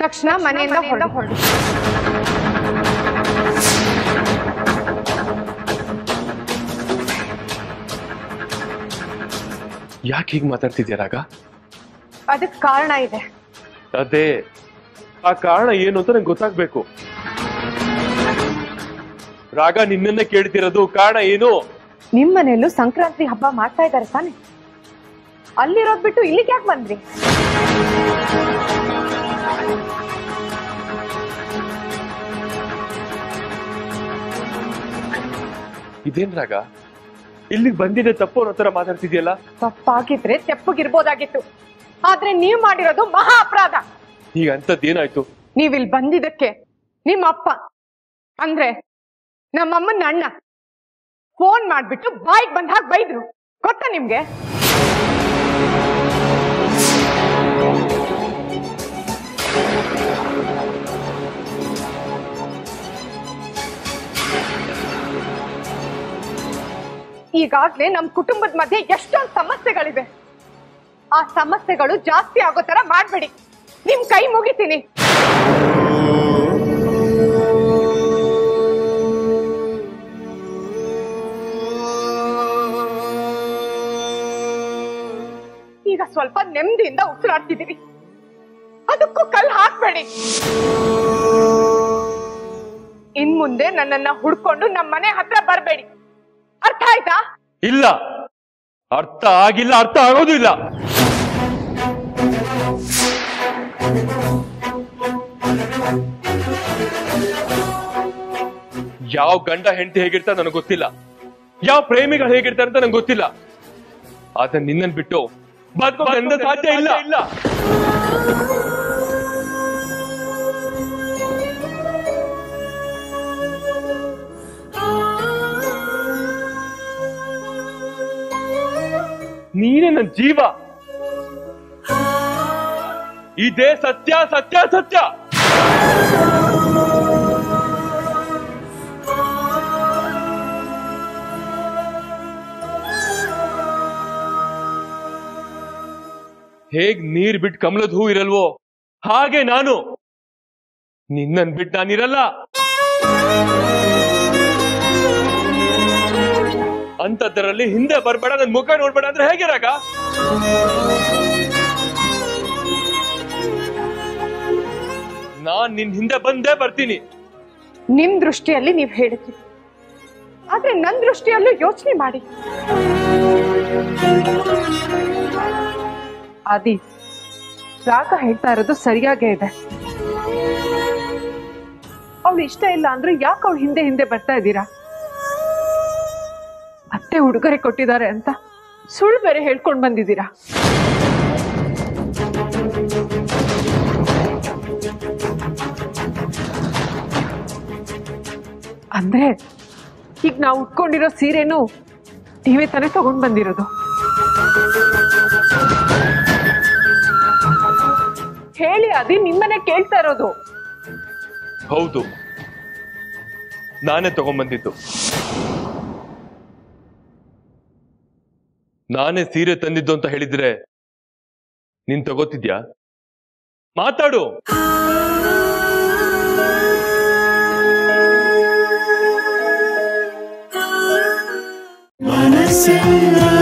ತಕ್ಷಣ ಮನೆಯಿಂದ ಹೊರಡು ಯಾಕೆ ಹೀಗೆ ಮಾತಾಡ್ತಿದ್ಯಾ ರಾಗ ಅದಕ್ಕೆ ಕಾರಣ ಇದೆ ಅದೇ ಆ ಕಾರಣ ಏನು ಅಂತ ನಂಗೆ ಗೊತ್ತಾಗ್ಬೇಕು ರಾಗ ನಿನ್ನನ್ನೇ ಕೇಳ್ತಿರೋದು ಕಾರಣ ಏನು ನಿಮ್ ಮನೆಯಲ್ಲೂ ಸಂಕ್ರಾಂತಿ ಹಬ್ಬ ಮಾಡ್ತಾ ಇದ್ದಾರೆ ತಾನೆ ಅಲ್ಲಿರೋದ್ ಬಿಟ್ಟು ಇಲ್ಲಿಗೆ ಯಾಕೆ ಬಂದ್ರಿ ಇದೇನ್ ರಾಗ ಇಲ್ಲಿಗೆ ಬಂದಿದೆ ತಪ್ಪು ಅನ್ನೋ ತರ ಮಾತಾಡ್ತಿದ್ಯಲ್ಲ ತಪ್ಪಾಗಿದ್ರೆ ತೆಪ್ಪಗಿರ್ಬೋದಾಗಿತ್ತು ಆದ್ರೆ ನೀವ್ ಮಾಡಿರೋದು ಮಹಾ ಅಪರಾಧ ಈಗ ಅಂತದ್ ಏನಾಯ್ತು ನೀವಿಲ್ ಬಂದಿದ್ದಕ್ಕೆ ನಿಮ್ಮ ಅಪ್ಪ ಅಂದ್ರೆ ನಮ್ಮಮ್ಮನ ಅಣ್ಣ ಫೋನ್ ಮಾಡ್ಬಿಟ್ಟು ಬಾಯಿಗೆ ಬಂದ ಹಾಗೆ ಬೈದ್ರು ಗೊತ್ತಾ ನಿಮ್ಗೆ ಈಗಾಗ್ಲೇ ನಮ್ ಕುಟುಂಬದ ಮಧ್ಯೆ ಎಷ್ಟೊಂದು ಸಮಸ್ಯೆಗಳಿವೆ ಆ ಸಮಸ್ಯೆಗಳು ಜಾಸ್ತಿ ಆಗೋ ತರ ಮಾಡ್ಬೇಡಿ ನಿಮ್ ಕೈ ಮುಗಿತೀನಿ ಈಗ ಸ್ವಲ್ಪ ನೆಮ್ಮದಿಯಿಂದ ಉಸಿರಾಡ್ತಿದ್ದೀವಿ ಅದಕ್ಕೂ ಕಲ್ ಹಾಕ್ಬೇಡಿ ಇನ್ ಮುಂದೆ ನನ್ನನ್ನ ಹುಡ್ಕೊಂಡು ನಮ್ಮ ಮನೆ ಹತ್ರ ಬರ್ಬೇಡಿ ಅರ್ಥ ಆಯ್ತಾ ಇಲ್ಲ ಅರ್ಥ ಆಗಿಲ್ಲ ಅರ್ಥ ಆಗೋದು ಇಲ್ಲ ಯಾವ ಗಂಡ ಹೆಂಡತಿ ಹೇಗಿರ್ತಾರೆ ನನಗೆ ಗೊತ್ತಿಲ್ಲ ಯಾವ ಪ್ರೇಮಿಗಳು ಹೇಗಿರ್ತಾರೆ ಅಂತ ನಂಗೆ ಗೊತ್ತಿಲ್ಲ ಆದ್ರೆ ನಿನ್ನನ್ ಬಿಟ್ಟು ಬದುಕೋದ್ರಿಂದ ಸಾಧ್ಯ ಇಲ್ಲ ಇಲ್ಲ ನೀನೇ ನನ್ನ ಜೀವ ಇದೇ ಸತ್ಯ ಸತ್ಯ ಸತ್ಯ ಹೇಗ್ ನೀರ್ ಬಿಟ್ಟು ಕಮಲದ ಹೂ ಇರಲ್ವೋ ಹಾಗೆ ನಾನು ನಿನ್ನನ್ ಬಿಟ್ಟು ನಾನಿರಲ್ಲ ಅಂತದ್ರಲ್ಲಿ ಹಿಂದೆ ಬರ್ಬೇಡ ನನ್ ಮುಖ ನೋಡ್ಬೇಡ ಅಂದ್ರೆ ಹೇಗೆ ರಾಗ ನಾನ್ ನಿನ್ ಹಿಂದೆ ಬಂದೇ ಬರ್ತೀನಿ ನಿಮ್ ದೃಷ್ಟಿಯಲ್ಲಿ ನೀವ್ ಹೇಳಿದ್ರಿ ಆದ್ರೆ ನನ್ ದೃಷ್ಟಿಯಲ್ಲೂ ಯೋಚನೆ ಮಾಡಿ ಆದಿ ರಾಗ ಹೇಳ್ತಾ ಇರೋದು ಸರಿಯಾಗೇ ಇದೆ ಅವಳು ಇಷ್ಟ ಇಲ್ಲ ಅಂದ್ರೆ ಯಾಕೆ ಅವಳು ಹಿಂದೆ ಹಿಂದೆ ಬರ್ತಾ ಇದ್ದೀರಾ ಅತ್ತೆ ಉಡುಗೊರೆ ಕೊಟ್ಟಿದ್ದಾರೆ ಅಂತ ಸುಳ್ಳು ಬೇರೆ ಹೇಳ್ಕೊಂಡ್ ಬಂದಿದ್ದೀರಾ ಅಂದ್ರೆ ಈಗ ನಾವು ಉಟ್ಕೊಂಡಿರೋ ಸೀರೆನು ನೀವೇ ತಾನೇ ತಗೊಂಡ್ ಬಂದಿರೋದು ಹೇಳಿ ಅದಿ ನಿಮ್ಮನೆ ಕೇಳ್ತಾ ಇರೋದು ಹೌದು ನಾನೇ ತಗೊಂಬಂದಿದ್ದು ನಾನೇ ಸೀರೆ ತಂದಿದ್ದು ಅಂತ ಹೇಳಿದ್ರೆ ನೀನ್ ತಗೋತಿದ್ಯಾ ಮಾತಾಡು ಮನಸ್ಸೆಲ್ಲ